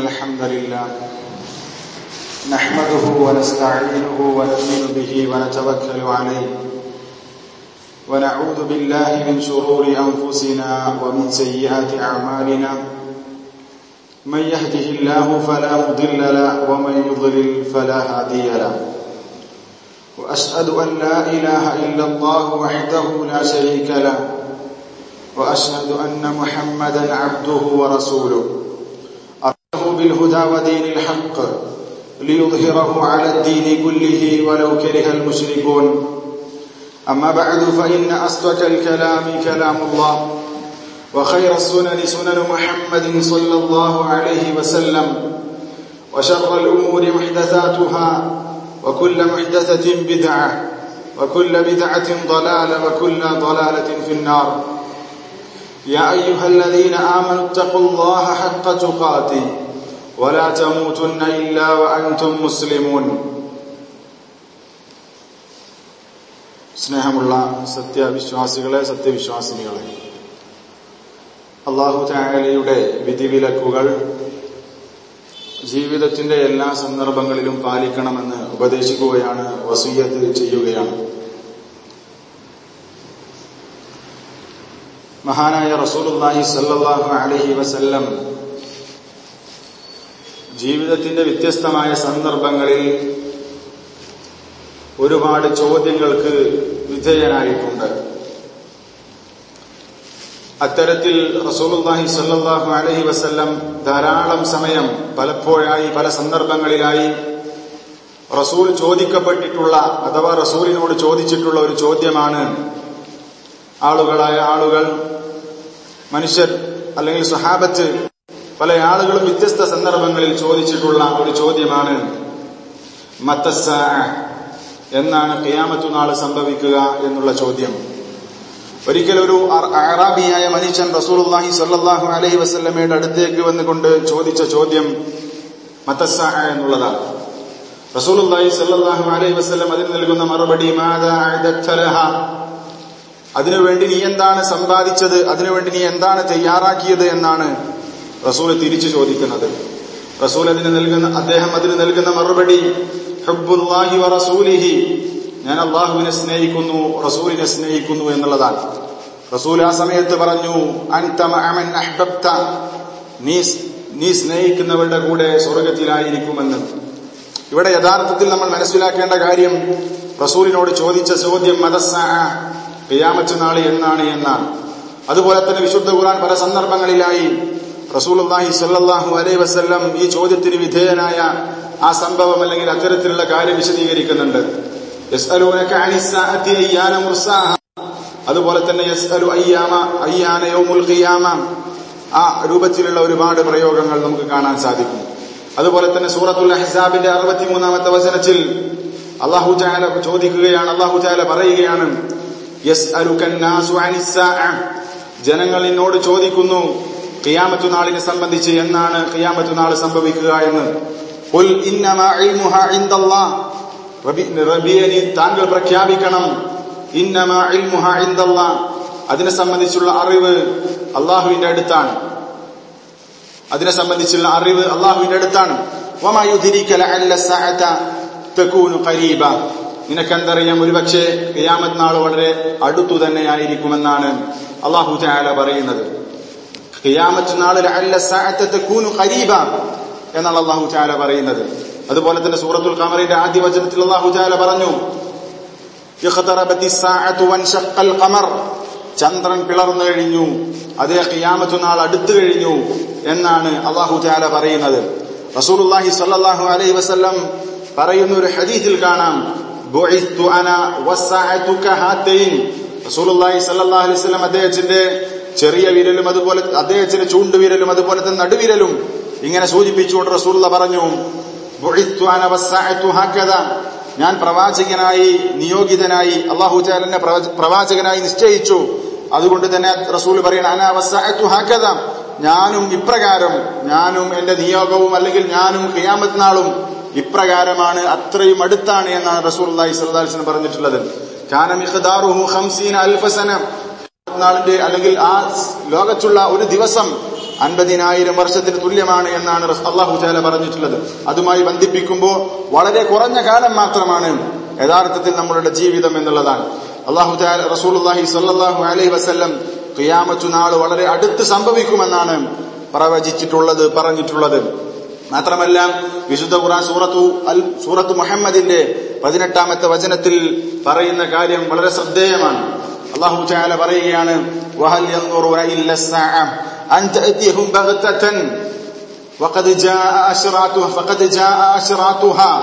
الحمد لله نحمده ونستعينه ونؤمن به ونتوكل عليه ونعوذ بالله من شرور أنفسنا ومن سيئات أعمالنا من يهده الله فلا مضل له ومن يضلل فلا هادي له وأشهد أن لا إله إلا الله وحده لا شريك له وأشهد أن محمدا عبده ورسوله أرسله بالهدى ودين الحق ليظهره على الدين كله ولو كره المشركون أما بعد فإن أصدق الكلام كلام الله وخير السنن سنن محمد صلى الله عليه وسلم وشر الأمور محدثاتها وكل محدثة بدعة وكل بدعة ضلالة وكل ضلالة في النار يا أيها الذين آمنوا اتقوا الله حق تقاته ولا تموتن إلا وأنتم مسلمون സ്നേഹമുള്ള സത്യവിശ്വാസികളെ സത്യവിശ്വാസിനികളെ അള്ളാഹു തായാലയുടെ വിധിവിലക്കുകൾ ജീവിതത്തിന്റെ എല്ലാ സന്ദർഭങ്ങളിലും പാലിക്കണമെന്ന് ഉപദേശിക്കുകയാണ് വസൂയത്ത് ചെയ്യുകയാണ് മഹാനായ റസൂലുല്ലാഹി സല്ലാഹു അലഹി വസല്ലം ജീവിതത്തിന്റെ വ്യത്യസ്തമായ സന്ദർഭങ്ങളിൽ ഒരുപാട് ചോദ്യങ്ങൾക്ക് വിധേയനായിട്ടുണ്ട് അത്തരത്തിൽ റസൂലുല്ലാഹി സല്ലാഹു അലഹി വസല്ലം ധാരാളം സമയം പലപ്പോഴായി പല സന്ദർഭങ്ങളിലായി റസൂൽ ചോദിക്കപ്പെട്ടിട്ടുള്ള അഥവാ റസൂലിനോട് ചോദിച്ചിട്ടുള്ള ഒരു ചോദ്യമാണ് ആളുകളായ ആളുകൾ മനുഷ്യർ അല്ലെങ്കിൽ സഹാബത്ത് പല ആളുകളും വ്യത്യസ്ത സന്ദർഭങ്ങളിൽ ചോദിച്ചിട്ടുള്ള ഒരു ചോദ്യമാണ് മത്തസ എന്നാണ് ഖിയാമത്തു നാള് സംഭവിക്കുക എന്നുള്ള ചോദ്യം ഒരിക്കൽ ഒരു അറാബിയായ മനുഷ്യൻ റസൂലുല്ലാഹി സല്ലാഹു അലൈഹി വസ്ല്ലമയുടെ അടുത്തേക്ക് വന്നുകൊണ്ട് ചോദിച്ച ചോദ്യം മത്തസ എന്നുള്ളതാണ് റസൂലുല്ലാഹി സല്ലാഹു അലൈഹി വസ്ല്ലം അതിന് നൽകുന്ന മറുപടി അതിനുവേണ്ടി നീ എന്താണ് സമ്പാദിച്ചത് അതിനുവേണ്ടി നീ എന്താണ് തയ്യാറാക്കിയത് എന്നാണ് റസൂൽ തിരിച്ചു ചോദിക്കുന്നത് റസൂൽ അതിന് നൽകുന്ന അദ്ദേഹം അതിന് നൽകുന്ന മറുപടി ഹബ്ബുല്ലാഹി വ റസൂലിഹി ഞാൻ അള്ളാഹുവിനെ സ്നേഹിക്കുന്നു റസൂലിനെ സ്നേഹിക്കുന്നു എന്നുള്ളതാണ് റസൂൽ ആ സമയത്ത് പറഞ്ഞു നീ നീ സ്നേഹിക്കുന്നവരുടെ കൂടെ സ്വർഗത്തിലായിരിക്കുമെന്ന് ഇവിടെ യഥാർത്ഥത്തിൽ നമ്മൾ മനസ്സിലാക്കേണ്ട കാര്യം റസൂലിനോട് ചോദിച്ച ചോദ്യം മതസ്സ ഖിയാമത്ത് നാള് എന്നാണ് എന്നാണ് അതുപോലെ തന്നെ വിശുദ്ധ ഖുർആൻ പല സന്ദർഭങ്ങളിലായി റസൂലുള്ളാഹി സ്വല്ലല്ലാഹു അലൈഹി വസല്ലം ഈ ചോദ്യത്തിന് വിധേയനായ ആ സംഭവം അല്ലെങ്കിൽ അത്തരത്തിലുള്ള കാര്യം വിശദീകരിക്കുന്നുണ്ട് യസ്അലൂനക അനിസ്സാഅതി അയ്യാന മുർസാഹ അതുപോലെ തന്നെ യസ്അലു അയ്യാമ അയ്യാന യൗമുൽ ഖിയാമ ആ രൂപത്തിലുള്ള ഒരുപാട് പ്രയോഗങ്ങൾ നമുക്ക് കാണാൻ സാധിക്കും അതുപോലെ തന്നെ സൂറത്തുൽ അഹ്സാബിന്റെ അറുപത്തിമൂന്നാമത്തെ വചനത്തിൽ അള്ളാഹു ചാല ചോദിക്കുകയാണ് അള്ളാഹു ചാല പറയുകയാണ് ജനങ്ങൾ എന്നോട് ചോദിക്കുന്നു ഖിയാമത്തു നാളിനെ സംബന്ധിച്ച് എന്നാണ് ഖിയാമത്തു നാൾ സംഭവിക്കുക എന്ന് റബിയനി താങ്കൾ പ്രഖ്യാപിക്കണം അതിനെ സംബന്ധിച്ചുള്ള അറിവ് അള്ളാഹുവിന്റെ അടുത്താണ് അതിനെ സംബന്ധിച്ചുള്ള അറിവ് അള്ളാഹുവിന്റെ അടുത്താണ് നിനക്കെന്തറിയാം ഒരുപക്ഷെ ഖിയാമത്ത് നാൾ വളരെ അടുത്തു തന്നെയായിരിക്കുമെന്നാണ് അള്ളാഹു ചായാല പറയുന്നത് ഖിയാമത്ത് നാളിൽ ഖരീബ എന്നാണ് അള്ളാഹു ചായാല പറയുന്നത് അതുപോലെ തന്നെ സൂറത്തുൽ ഖമറിന്റെ ആദ്യ വചനത്തിൽ അള്ളാഹു ചായാല പറഞ്ഞു ചന്ദ്രൻ പിളർന്നു കഴിഞ്ഞു അതേ ഖിയാമത്തു നാൾ അടുത്തു കഴിഞ്ഞു എന്നാണ് അള്ളാഹു ചായാല പറയുന്നത് റസൂലുള്ളാഹി സ്വല്ലല്ലാഹു അലൈഹി വസല്ലം പറയുന്ന ഒരു ഹദീസിൽ കാണാം റസൂലുള്ളാഹി സ്വല്ലല്ലാഹു അലൈഹി വസല്ലം അദ്ദേഹത്തിന്റെ ചെറിയ വിരലും അതുപോലെ അദ്ദേഹത്തിന്റെ ചൂണ്ടുവിരലും അതുപോലെ തന്നെ നടുവിരലും ഇങ്ങനെ സൂചിപ്പിച്ചുകൊണ്ട് റസൂലുള്ള പറഞ്ഞു ഞാൻ പ്രവാചകനായി നിയോഗിതനായി അള്ളാഹു ചാലനെ പ്രവാചകനായി നിശ്ചയിച്ചു അതുകൊണ്ട് തന്നെ റസൂൽ പറയണ അനാവസാക്കത ഞാനും ഇപ്രകാരം ഞാനും എന്റെ നിയോഗവും അല്ലെങ്കിൽ ഞാനും ഖിയാമത്ത് നാളും ഇപ്രകാരമാണ് അത്രയും അടുത്താണ് എന്നാണ് റസൂൽ അള്ളാഹി സ്വലാസ്ലം പറഞ്ഞിട്ടുള്ളത് നാളിന്റെ അല്ലെങ്കിൽ ആ ലോകത്തുള്ള ഒരു ദിവസം അൻപതിനായിരം വർഷത്തിന് തുല്യമാണ് എന്നാണ് റസ്- അള്ളാഹു ചാല പറഞ്ഞിട്ടുള്ളത് അതുമായി ബന്ധിപ്പിക്കുമ്പോൾ വളരെ കുറഞ്ഞ കാലം മാത്രമാണ് യഥാർത്ഥത്തിൽ നമ്മളുടെ ജീവിതം എന്നുള്ളതാണ് അള്ളാഹു ചാല റസൂലുള്ളാഹി സ്വല്ലല്ലാഹു അലൈഹി വസല്ലം ഖിയാമത്തു നാൾ വളരെ അടുത്ത് സംഭവിക്കുമെന്നാണ് പ്രവചിച്ചിട്ടുള്ളത് പറഞ്ഞിട്ടുള്ളത് മാത്രമല്ല വിശുദ്ധ ഖുർആൻ സൂറത്തു അൽ സൂറത്ത് മുഹമ്മദിന്റെ പതിനെട്ടാമത്തെ വചനത്തിൽ പറയുന്ന കാര്യം വളരെ ശ്രദ്ധേയമാണ് അള്ളാഹു ചാല പറയുകയാണ് വഹൽ യൻദുറൂന ഇല്ല الساعة أن تأتيهم بغتة وقد جاء أشراطها فقد جاء أشراطها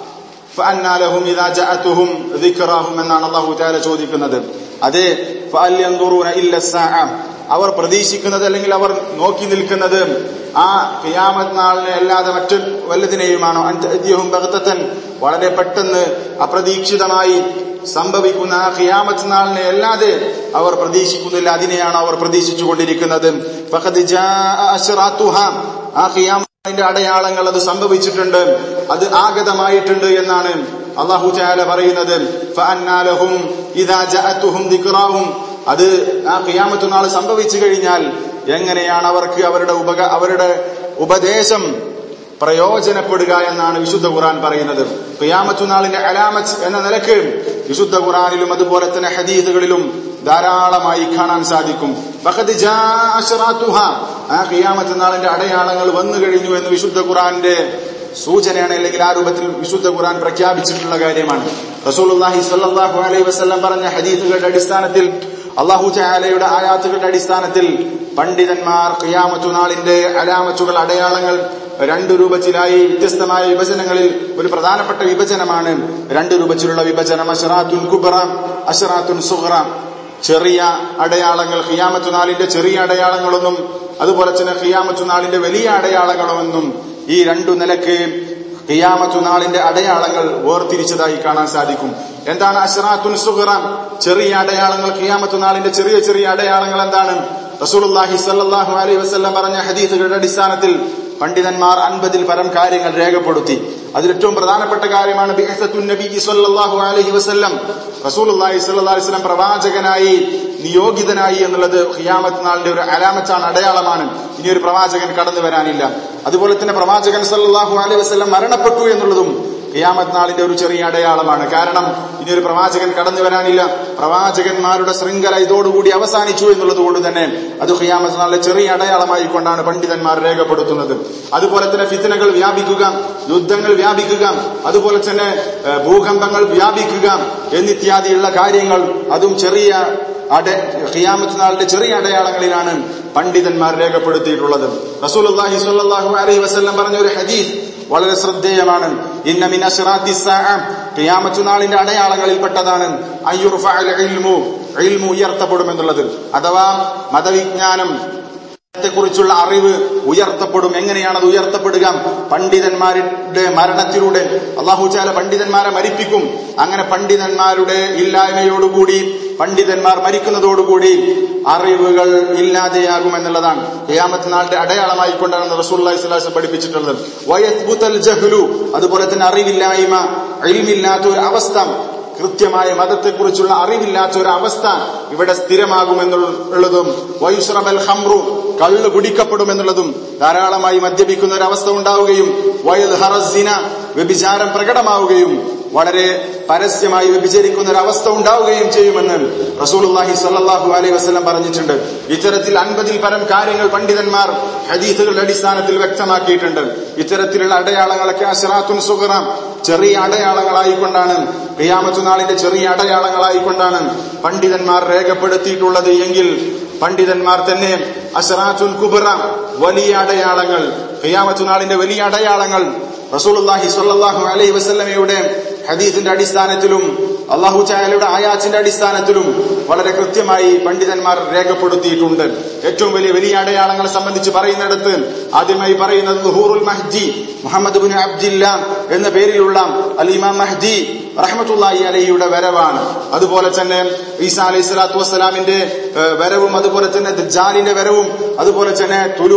فأنى لهم إذا جاءتهم ذكراهم എന്നാണ് അള്ളാഹു ചാല ചോദിക്കുന്നത് അതെ فهل ينظرون إلا الساعة അവർ പ്രതീക്ഷിക്കുന്നത് അല്ലെങ്കിൽ അവർ നോക്കി നിൽക്കുന്നത് ആ ഖിയാമത്ത് നാളിനെ അല്ലാതെ മറ്റു വല്ലതിനെയുമാണോ അന്ത്യവും ബഹത്തൻ വളരെ പെട്ടെന്ന് അപ്രതീക്ഷിതമായി സംഭവിക്കുന്ന ആ ഖിയാമത്ത് നാളിനെ അല്ലാതെ അവർ പ്രതീക്ഷിക്കുന്നില്ല അതിനെയാണ് അവർ പ്രതീക്ഷിച്ചുകൊണ്ടിരിക്കുന്നത് ഫഖദ് ജാഅ അശ്റാത്തുഹ. ആ ഖിയാമത്തിന്റെ അടയാളങ്ങൾ അത് സംഭവിച്ചിട്ടുണ്ട് അത് ആഗതമായിട്ടുണ്ട് എന്നാണ് അള്ളാഹു ചാല പറയുന്നത് ഫഅന്നാലഹും ഇദാ ജഅത്തുഹും ദിക്റാഹും അത് ആ ഖിയാമത്ത് നാൾ സംഭവിച്ചു കഴിഞ്ഞാൽ എങ്ങനെയാണ് അവർക്ക് അവരുടെ ഉപക അവരുടെ ഉപദേശം പ്രയോജനപ്പെടുക എന്നാണ് വിശുദ്ധ ഖുർആൻ പറയുന്നത് ഖിയാമത്തു നാളിന്റെ അലാമത്ത് എന്ന നിലക്ക് വിശുദ്ധ ഖുർആനിലും അതുപോലെ തന്നെ ഹദീദുകളിലും ധാരാളമായി കാണാൻ സാധിക്കും ഫഖദ് ജാഅ അശ്റാത്തുഹ. ആ ഖിയാമത്ത് നാളിന്റെ അടയാളങ്ങൾ വന്നു കഴിഞ്ഞു എന്ന് വിശുദ്ധ ഖുർആന്റെ സൂചനയാണ് അല്ലെങ്കിൽ ആ രൂപത്തിൽ വിശുദ്ധ ഖുർആൻ പ്രഖ്യാപിച്ചിട്ടുള്ള കാര്യമാണ് റസൂലുള്ളാഹി സ്വല്ലല്ലാഹു അലൈഹി വസല്ലം പറഞ്ഞ ഹദീസുകളുടെ അടിസ്ഥാനത്തിൽ അള്ളാഹു ചായാലയുടെ ആയാത്തുകളുടെ അടിസ്ഥാനത്തിൽ പണ്ഡിതന്മാർ ഖിയാമത്തു നാളിന്റെ അലാമത്തുകൾ അടയാളങ്ങൾ രണ്ടു രൂപത്തിലായി വ്യത്യസ്തമായ വിഭജനങ്ങളിൽ ഒരു പ്രധാനപ്പെട്ട വിഭജനമാണ് രണ്ട് രൂപത്തിലുള്ള വിഭജനം അഷറാത്തുൻ കുബറ അഷറാത്തുൻ സുഹറ ചെറിയ അടയാളങ്ങൾ ഖിയാമത്തു നാളിന്റെ ചെറിയ അടയാളങ്ങളൊന്നും അതുപോലെ തന്നെ ഖിയാമത്തു നാളിന്റെ വലിയ അടയാളങ്ങളൊന്നും ഈ രണ്ടു നിലക്ക് ഖിയാമത്തു നാളിന്റെ അടയാളങ്ങൾ വേർതിരിച്ചതായി കാണാൻ സാധിക്കും എന്താണ് അഷറാത്തുൻ സുഹറ ചെറിയ അടയാളങ്ങൾ ഖിയാമത്തു നാളിന്റെ ചെറിയ ചെറിയ അടയാളങ്ങൾ എന്താണ് റസൂലുള്ളാഹി സ്വല്ലല്ലാഹു അലൈഹി വസല്ലം പറഞ്ഞ ഹദീസുകളുടെ അടിസ്ഥാനത്തിൽ പണ്ഡിതന്മാർ അൻപതിൽ പരം കാര്യങ്ങൾ രേഖപ്പെടുത്തി അതിൽ ഏറ്റവും പ്രധാനപ്പെട്ട കാര്യമാണ് ബിഅസത്തുൻ നബി സ്വല്ലല്ലാഹു അലൈഹി വസല്ലം റസൂലുള്ളാഹി സ്വല്ലല്ലാഹു അലൈഹി വസല്ലം പ്രവാചകനായി നിയോഗിതനായി എന്നുള്ളത് ഖിയാമത്ത് നാളിന്റെ ഒരു അലാമത്താണ് അടയാളമാണ് ഇനി ഒരു പ്രവാചകൻ കടന്നു വരാനില്ല അതുപോലെ തന്നെ പ്രവാചകൻ സല്ലല്ലാഹു അലൈഹി വസല്ലം മരണപ്പെട്ടു എന്നുള്ളതും ഖിയാമത്ത് നാളിന്റെ ഒരു ചെറിയ അടയാളമാണ് കാരണം ഇനി ഒരു പ്രവാചകൻ കടന്നു വരാനില്ല പ്രവാചകന്മാരുടെ ശൃംഖല ഇതോടുകൂടി അവസാനിച്ചു എന്നുള്ളത് കൊണ്ട് തന്നെ അത് ഖിയാമത്ത് നാളിലെ ചെറിയ അടയാളമായി കൊണ്ടാണ് പണ്ഡിതന്മാർ രേഖപ്പെടുത്തുന്നത് അതുപോലെ തന്നെ ഫിത്തനകൾ വ്യാപിക്കുക യുദ്ധങ്ങൾ വ്യാപിക്കുക അതുപോലെ തന്നെ ഏഹ്, ഭൂകമ്പങ്ങൾ വ്യാപിക്കുക എന്നിത്യാദിയുള്ള കാര്യങ്ങൾ അതും ചെറിയ അട ഖിയാമത്ത് നാളിന്റെ ചെറിയ അടയാളങ്ങളിലാണ് പണ്ഡിതന്മാർ രേഖപ്പെടുത്തിയിട്ടുള്ളത് റസൂലുള്ളാഹി സ്വല്ലല്ലാഹു അലൈഹി വസല്ലം പറഞ്ഞ ഒരു ഹദീസ് വളരെ ശ്രദ്ധേയമാണ് ഇന്ന മിൻ അശ്റാത്തി സ്സാഅ ഖിയാമത്ത് നാളിന്റെ അടയാളങ്ങളിൽപ്പെട്ടതാണ് അയ്യുർഫഅൽ ഇൽമു ഇൽമു ഉയർത്തപ്പെടുമെന്നുള്ളത് അഥവാ മതവിജ്ഞാനം കുറിച്ചുള്ള അറിവ് ഉയർത്തപ്പെടും എങ്ങനെയാണ് അത് ഉയർത്തപ്പെടുക പണ്ഡിതന്മാരുടെ മരണത്തിലൂടെ അള്ളാഹു ചാല പണ്ഡിതന്മാരെ മരിപ്പിക്കും അങ്ങനെ പണ്ഡിതന്മാരുടെ ഇല്ലായ്മയോടുകൂടി പണ്ഡിതന്മാർ മരിക്കുന്നതോടുകൂടി അറിവുകൾ ഇല്ലാതെയാകും എന്നുള്ളതാണ് ഖിയാമത്ത് നാളിന്റെ അടയാളമായി കൊണ്ടാണ് റസൂല്ലി സ്വലാസം പഠിപ്പിച്ചിട്ടുള്ളത് വയത്ബുത്തൽ ജഹ്ലു അതുപോലെ തന്നെ അറിവില്ലായ്മ ഇൽമില്ലാത്ത ഒരു അവസ്ഥ കൃത്യമായ മതത്തെക്കുറിച്ചുള്ള അറിവില്ലാത്ത ഒരു അവസ്ഥ ഇവിടെ സ്ഥിരമാകുമെന്നുള്ളതും വയുസ്രബൽ ഹംറു കള്ള് കുടിക്കപ്പെടുമെന്നുള്ളതും ധാരാളമായി മദ്യപിക്കുന്ന ഒരു അവസ്ഥ ഉണ്ടാവുകയും വയത് ഹറസിന വ്യഭിചാരം പ്രകടമാവുകയും വളരെ പരസ്യമായി വ്യഭിചരിക്കുന്ന ഒരു അവസ്ഥ ഉണ്ടാവുകയും ചെയ്യുമെന്ന് റസൂലുള്ളാഹി സ്വല്ലല്ലാഹു അലൈഹി വസല്ലം പറഞ്ഞിട്ടുണ്ട് ഇത്തരത്തിൽ അൻപതിൽ പരം കാര്യങ്ങൾ പണ്ഡിതന്മാർ ഹദീസുകളുടെ അടിസ്ഥാനത്തിൽ വ്യക്തമാക്കിയിട്ടുണ്ട് ഇത്തരത്തിലുള്ള അടയാളങ്ങളൊക്കെ അഷറാത്തുൻ സുഹറ ചെറിയ അടയാളങ്ങളായിക്കൊണ്ടാണ് ഖിയാമത്തു നാളിന്റെ ചെറിയ അടയാളങ്ങളായിക്കൊണ്ടാണ് പണ്ഡിതന്മാർ രേഖപ്പെടുത്തിയിട്ടുള്ളത് എങ്കിൽ പണ്ഡിതന്മാർ തന്നെ അഷറാത്തുൽ കുബറ വലിയ അടയാളങ്ങൾ ഖിയാമത്തു നാളിന്റെ വലിയ അടയാളങ്ങൾ റസൂലുള്ളാഹി സ്വല്ലല്ലാഹു അലൈഹി വസല്ലമയുടെ ഹദീസിന്റെ അടിസ്ഥാനത്തിലും അള്ളാഹു ചായാലയുടെ ആയാച്ചിന്റെ അടിസ്ഥാനത്തിലും വളരെ കൃത്യമായി പണ്ഡിതന്മാർ രേഖപ്പെടുത്തിയിട്ടുണ്ട് ഏറ്റവും വലിയ വലിയ അടയാളങ്ങളെ സംബന്ധിച്ച് പറയുന്നിടത്ത് ആദ്യമായി പറയുന്നത് ദുഹൂറുൽ മഹ്ദി മുഹമ്മദ് ബിൻ അബ്ദില്ല എന്ന പേരിലുള്ള അൽ ഇമാം മഹ്ദി റഹ്മത്തുള്ളാഹി അലഹിയുടെ വരവാണ് അതുപോലെ തന്നെ ഈസാ അലൈഹി സ്വലാത്തു വസ്സലാമിന്റെ ഏഹ്, വരവും അതുപോലെ തന്നെ ദജ്ജാലിന്റെ വരവും അതുപോലെ തന്നെ തുലു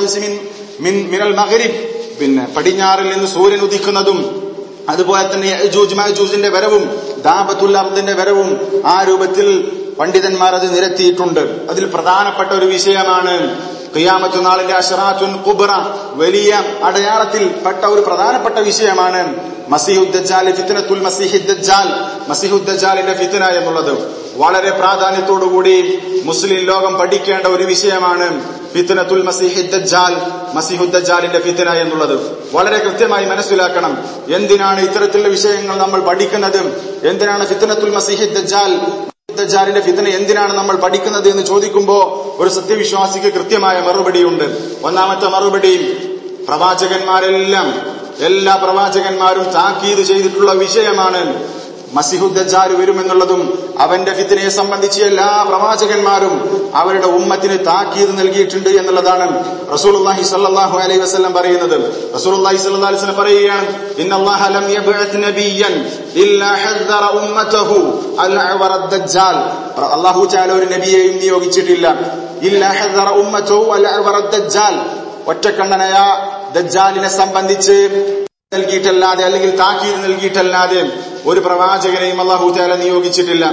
മിൻ മിനൽ മഗ്രിബ് പിന്നെ പടിഞ്ഞാറിൽ നിന്ന് സൂര്യൻ ഉദിക്കുന്നതും അതുപോലെ തന്നെ യജൂജ് മഅജൂജിന്റെ വരവും ദാബത്തുൽ അർദിന്റെ വരവും ആ രൂപത്തിൽ പണ്ഡിതന്മാർ അത് നിരത്തിയിട്ടുണ്ട് അതിൽ പ്രധാനപ്പെട്ട ഒരു വിഷയമാണ് ഖിയാമത്ത് നാളിന്റെ അഷറാത്തുൻ കുബ്ര വലിയ അടയാളത്തിൽ പെട്ട ഒരു പ്രധാനപ്പെട്ട വിഷയമാണ് മസിഹുദ്ദാൽ ഫിത്തനത്തുൽ മസിഹിദ്ദാൽ മസിഹുദ്ദാലിന്റെ ഫിത്തന എന്നുള്ളത് വളരെ പ്രാധാന്യത്തോടുകൂടി മുസ്ലിം ലോകം പഠിക്കേണ്ട ഒരു വിഷയമാണ് ഫിത്തനത്തുൽ മസിഹിദ്ദാൽ മസിഹുദ്ദാലിന്റെ ഫിത്തന എന്നുള്ളത് വളരെ കൃത്യമായി മനസ്സിലാക്കണം എന്തിനാണ് ഇത്തരത്തിലുള്ള വിഷയങ്ങൾ നമ്മൾ പഠിക്കുന്നത് എന്തിനാണ് ഫിത്തനത്തുൽ മസിഹിദ്ദാൽ ദജ്ജാലിന്റെ ഫിത്തന എന്തിനാണ് നമ്മൾ പഠിക്കുന്നത് എന്ന് ചോദിക്കുമ്പോ ഒരു സത്യവിശ്വാസിക്ക് കൃത്യമായ മറുപടിയുണ്ട് ഒന്നാമത്തെ മറുപടി പ്രവാചകന്മാരെല്ലാം എല്ലാ പ്രവാചകന്മാരും താക്കീത് ചെയ്തിട്ടുള്ള വിഷയമാണ് മസിഹുദ്ദാൽ വരുമെന്നുള്ളതും അവന്റെ ഫിത്തിനെ സംബന്ധിച്ച് എല്ലാ പ്രവാചകന്മാരും അവരുടെ ഉമ്മത്തിന് താക്കീത് നൽകിയിട്ടുണ്ട് എന്നുള്ളതാണ് റസൂലുള്ളാഹി സ്വല്ലല്ലാഹു അലൈഹി വസല്ലം പറയുന്നത് റസൂലുള്ളാഹി സ്വല്ലല്ലാഹു അലൈഹി വസല്ലം പറയുകയാണ് ഇന്നല്ലാഹ ലം യബ്അത്ത് നബിയ്യൻ ഇല്ലാ ഹദ്ദറ ഉമ്മതഹു അൽ-അവറ ദജ്ജാൽ അല്ലാഹു തആല ഒരു നബിയെയും നിയോഗിച്ചിട്ടില്ല ഇല്ലാ ഹദ്ദറ ഉമ്മതഹു അൽ-അവറ ദജ്ജാൽ ഒറ്റക്കണ്ണനായ ദജ്ജാലിനെ സംബന്ധിച്ച് നൽകിയിട്ടല്ലാതെ അല്ലെങ്കിൽ താക്കീത് നൽകിയിട്ടല്ലാതെ ഒരു പ്രവാചകനെയും അള്ളാഹു താല നിയോഗിച്ചിട്ടില്ല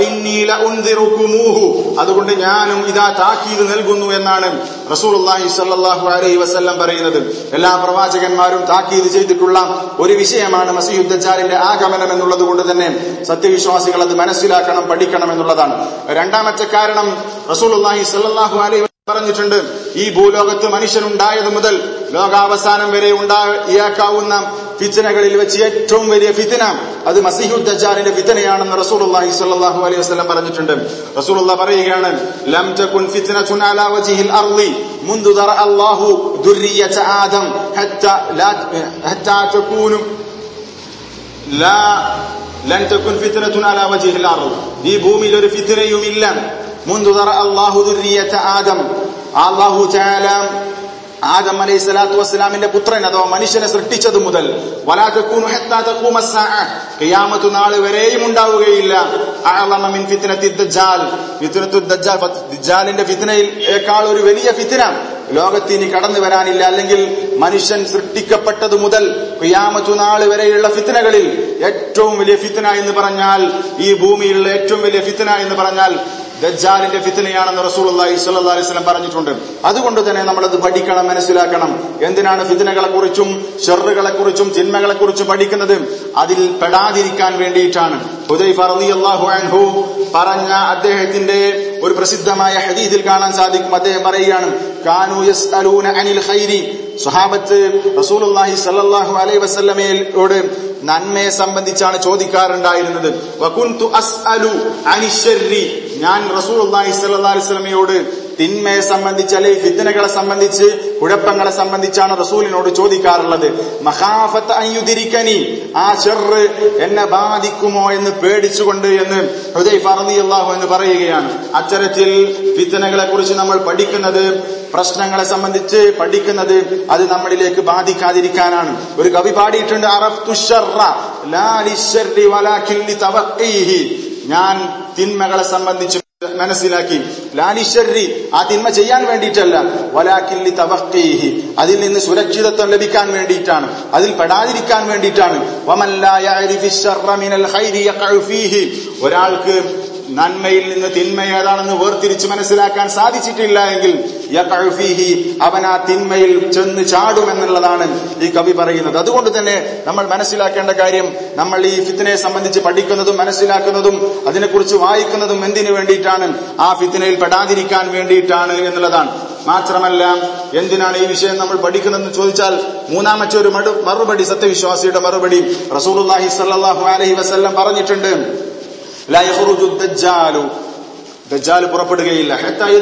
അതുകൊണ്ട് ഞാനും ഇതാ താക്കീത് നൽകുന്നു എന്നാണ് റസൂൽഹി സല്ലാഹു അലൈഹി വസ്ല്ലം പറയുന്നത് എല്ലാ പ്രവാചകന്മാരും താക്കീത് ചെയ്തിട്ടുള്ള ഒരു വിഷയമാണ് മസീദുദ്ദാലിന്റെ ആഗമനം എന്നുള്ളത് കൊണ്ട് തന്നെ സത്യവിശ്വാസികൾ അത് മനസ്സിലാക്കണം പഠിക്കണം എന്നുള്ളതാണ് രണ്ടാമത്തെ കാരണം റസൂൽഹി സല്ലാഹു അലൈഹി പറഞ്ഞിട്ടുണ്ട് ഈ ഭൂലോകത്ത് മനുഷ്യനുണ്ടായത് മുതൽ ലോകാവസാനം വരെ ഉണ്ടായേക്കാവുന്ന ഫിത്തനകളിൽ വെച്ച് ഏറ്റവും വലിയ ഫിത്തന അത് മസിഹുദ്ദാലിന്റെ ഫിത്തനയാണെന്ന് റസൂലുള്ളാഹി സ്വല്ലല്ലാഹു അലൈഹി വസല്ലം പറഞ്ഞിട്ടുണ്ട് റസൂലുള്ള പറയുകയാണ് ലം തകുൻ ഫിത്നതുൻ അലാ വജ്ഹിൽ അർളി منذ ذرأ الله ذرية آدم حتى لا حتى تكون لا لن تكن فتنة على وجه الأرض ഈ ഭൂമിയിൽ ഒരു ഫിത്തനയുമില്ല منذ ذرأ الله ذرية آدم അള്ളാഹു ചാല ആദം അലൈഹി സ്വലാത്തു വസ്സലാമിന്റെ പുത്രൻ അഥവാ മനുഷ്യനെ സൃഷ്ടിച്ചത് മുതൽ ഖിയാമത്തു നാൾ വരെയും ഉണ്ടാവുകയില്ല ദജ്ജാലിന്റെ ഫിത്തിനയിലേക്കാൾ ഒരു വലിയ ഫിത്തിന ലോകത്തിന് കടന്നു വരാനില്ല അല്ലെങ്കിൽ മനുഷ്യൻ സൃഷ്ടിക്കപ്പെട്ടത് മുതൽ ഖിയാമത്തു നാൾ വരെയുള്ള ഫിത്തിനകളിൽ ഏറ്റവും വലിയ ഫിത്തിന എന്ന് പറഞ്ഞാൽ ഈ ഭൂമിയിലുള്ള ഏറ്റവും വലിയ ഫിത്തിന എന്ന് പറഞ്ഞാൽ ദജ്ജാലിന്റെ ഫിത്തനയാണെന്ന് റസൂലുള്ളാഹി സ്വല്ലല്ലാഹി അലൈഹി വസല്ലം പറഞ്ഞിട്ടുണ്ട് അതുകൊണ്ട് തന്നെ നമ്മളത് പഠിക്കണം മനസ്സിലാക്കണം എന്തിനാണ് ഫിത്തനകളെ കുറിച്ചും ഷെറുകളെ കുറിച്ചും തിന്മകളെ കുറിച്ചും പഠിക്കുന്നത് അതിൽ പെടാതിരിക്കാൻ വേണ്ടിയിട്ടാണ് ഹുദൈഫ റളിയല്ലാഹു അൻഹു പറഞ്ഞ അദ്ദേഹത്തിന്റെ ഒരു പ്രസിദ്ധമായ ഹദീസിൽ കാണാൻ സാധിക്കും അദ്ദേഹം പറയുകയാണ് കാനു യസ്അലൂന അനിൽ ഖൈരി സ്വഹാബത്ത് റസൂലുള്ളാഹി സ്വല്ലല്ലാഹു അലൈഹി വസല്ലമയോട് നന്മയെ സംബന്ധിച്ചാണ് ചോദിക്കാറുണ്ടായിരുന്നത് വകുന്തു അസ്അലു അനിശ്ശരി ഞാൻ റസൂലുള്ളാഹി സ്വല്ലല്ലാഹു അലൈഹി വസല്ലമയോട് തിന്മയെ സംബന്ധിച്ച് അല്ലെങ്കിൽ ഫിത്തനകളെ സംബന്ധിച്ച് കുഴപ്പങ്ങളെ സംബന്ധിച്ചാണ് റസൂലിനോട് ചോദിക്കാറുള്ളത് മഹാഫത്ത് അയ്യുതിരിക്കനി ആ ചെറ് എന്നെ ബാധിക്കുമോ എന്ന് പേടിച്ചുകൊണ്ട് എന്ന് ഹൃദയ പറഞ്ഞിയല്ലാഹു എന്ന് പറയുകയാണ് അത്തരത്തിൽ ഫിത്തനകളെ കുറിച്ച് നമ്മൾ പഠിക്കുന്നത് പ്രശ്നങ്ങളെ സംബന്ധിച്ച് പഠിക്കുന്നത് അത് നമ്മളിലേക്ക് ബാധിക്കാതിരിക്കാനാണ് ഒരു കവി പാടിയിട്ടുണ്ട് ഞാൻ തിന്മകളെ സംബന്ധിച്ച് മനസ്സിലാക്കി ലാലിശ്വരി ആ തിന്മ ചെയ്യാൻ വേണ്ടിയിട്ടല്ല വലാക്കില്ലി തവക്കീഹി അതിൽ നിന്ന് സുരക്ഷിതത്വം ലഭിക്കാൻ വേണ്ടിയിട്ടാണ് അതിൽ പെടാതിരിക്കാൻ വേണ്ടിയിട്ടാണ് ഒരാൾക്ക് നന്മയിൽ നിന്ന് തിന്മ ഏതാണെന്ന് വേർതിരിച്ച് മനസ്സിലാക്കാൻ സാധിച്ചിട്ടില്ല എങ്കിൽ അവൻ ആ തിന്മയിൽ ചെന്ന് ചാടുമെന്നുള്ളതാണ് ഈ കവി പറയുന്നത് അതുകൊണ്ട് തന്നെ നമ്മൾ മനസ്സിലാക്കേണ്ട കാര്യം നമ്മൾ ഈ ഫിത്തിനെ സംബന്ധിച്ച് പഠിക്കുന്നതും മനസ്സിലാക്കുന്നതും അതിനെക്കുറിച്ച് വായിക്കുന്നതും എന്തിനു വേണ്ടിയിട്ടാണ് ആ ഫിത്തിനയിൽ പെടാതിരിക്കാൻ വേണ്ടിയിട്ടാണ് എന്നുള്ളതാണ് മാത്രമല്ല എന്തിനാണ് ഈ വിഷയം നമ്മൾ പഠിക്കുന്നതെന്ന് ചോദിച്ചാൽ മൂന്നാമത്തെ ഒരു മറുപടി സത്യവിശ്വാസിയുടെ മറുപടി റസൂലുള്ളാഹി സ്വല്ലല്ലാഹു അലൈഹി വസല്ലം പറഞ്ഞിട്ടുണ്ട് لا يخرج الدجال ദജ്ജാൽ പുറപ്പെടുകയില്ല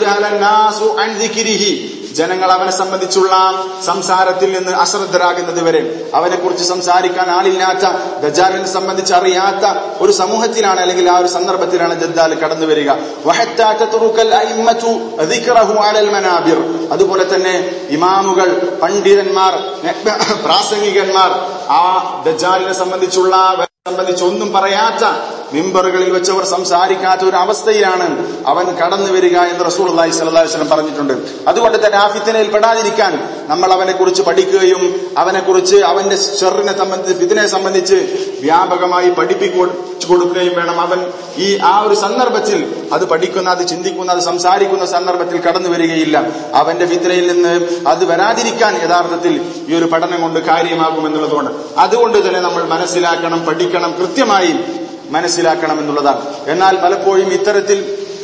ജനങ്ങൾ അവനെ സംബന്ധിച്ചുള്ള സംസാരത്തിൽ നിന്ന് അശ്രദ്ധരാകുന്നത് വരെ അവനെ കുറിച്ച് സംസാരിക്കാൻ ആളില്ലാത്ത ദജാലിനെ സംബന്ധിച്ച് അറിയാത്ത ഒരു സമൂഹത്തിലാണ് അല്ലെങ്കിൽ ആ ഒരു സന്ദർഭത്തിലാണ് ദജ്ജാൽ കടന്നു വരിക അതുപോലെ തന്നെ ഇമാമുകൾ പണ്ഡിതന്മാർ പ്രാസംഗികന്മാർ ആ ദജാലിനെ സംബന്ധിച്ചുള്ള സംബന്ധിച്ച് ഒന്നും പറയാത്ത മിമ്പറുകളിൽ വെച്ചവർ സംസാരിക്കാത്ത ഒരു അവസ്ഥയിലാണ് അവൻ കടന്നു വരിക എന്ന് റസൂൽ അള്ളാഹി സ്വല്ലല്ലാഹി വസല്ലം പറഞ്ഞിട്ടുണ്ട് അതുകൊണ്ട് തന്നെ ആ ഫിത്തനയിൽ പെടാതിരിക്കാൻ നമ്മൾ അവനെ കുറിച്ച് പഠിക്കുകയും അവനെ കുറിച്ച് അവന്റെ ഷെറിനെ സംബന്ധിച്ച് ഫിത്തിനെ സംബന്ധിച്ച് വ്യാപകമായി പഠിപ്പിച്ചു കൊടുക്കുകയും വേണം അവൻ ഈ ആ ഒരു സന്ദർഭത്തിൽ അത് പഠിക്കുന്ന അത് ചിന്തിക്കുന്ന അത് സംസാരിക്കുന്ന സന്ദർഭത്തിൽ കടന്നു വരികയില്ല അവന്റെ ഫിത്രയിൽ നിന്ന് അത് വരാതിരിക്കാൻ യഥാർത്ഥത്തിൽ ഈ ഒരു പഠനം കൊണ്ട് കാര്യമാകുമെന്നുള്ളതുകൊണ്ട് അതുകൊണ്ട് തന്നെ നമ്മൾ മനസ്സിലാക്കണം പഠിക്കണം കൃത്യമായി മനസ്സിലാക്കണം എന്നുള്ളതാണ് എന്നാൽ പലപ്പോഴും ഇത്തരത്തിൽ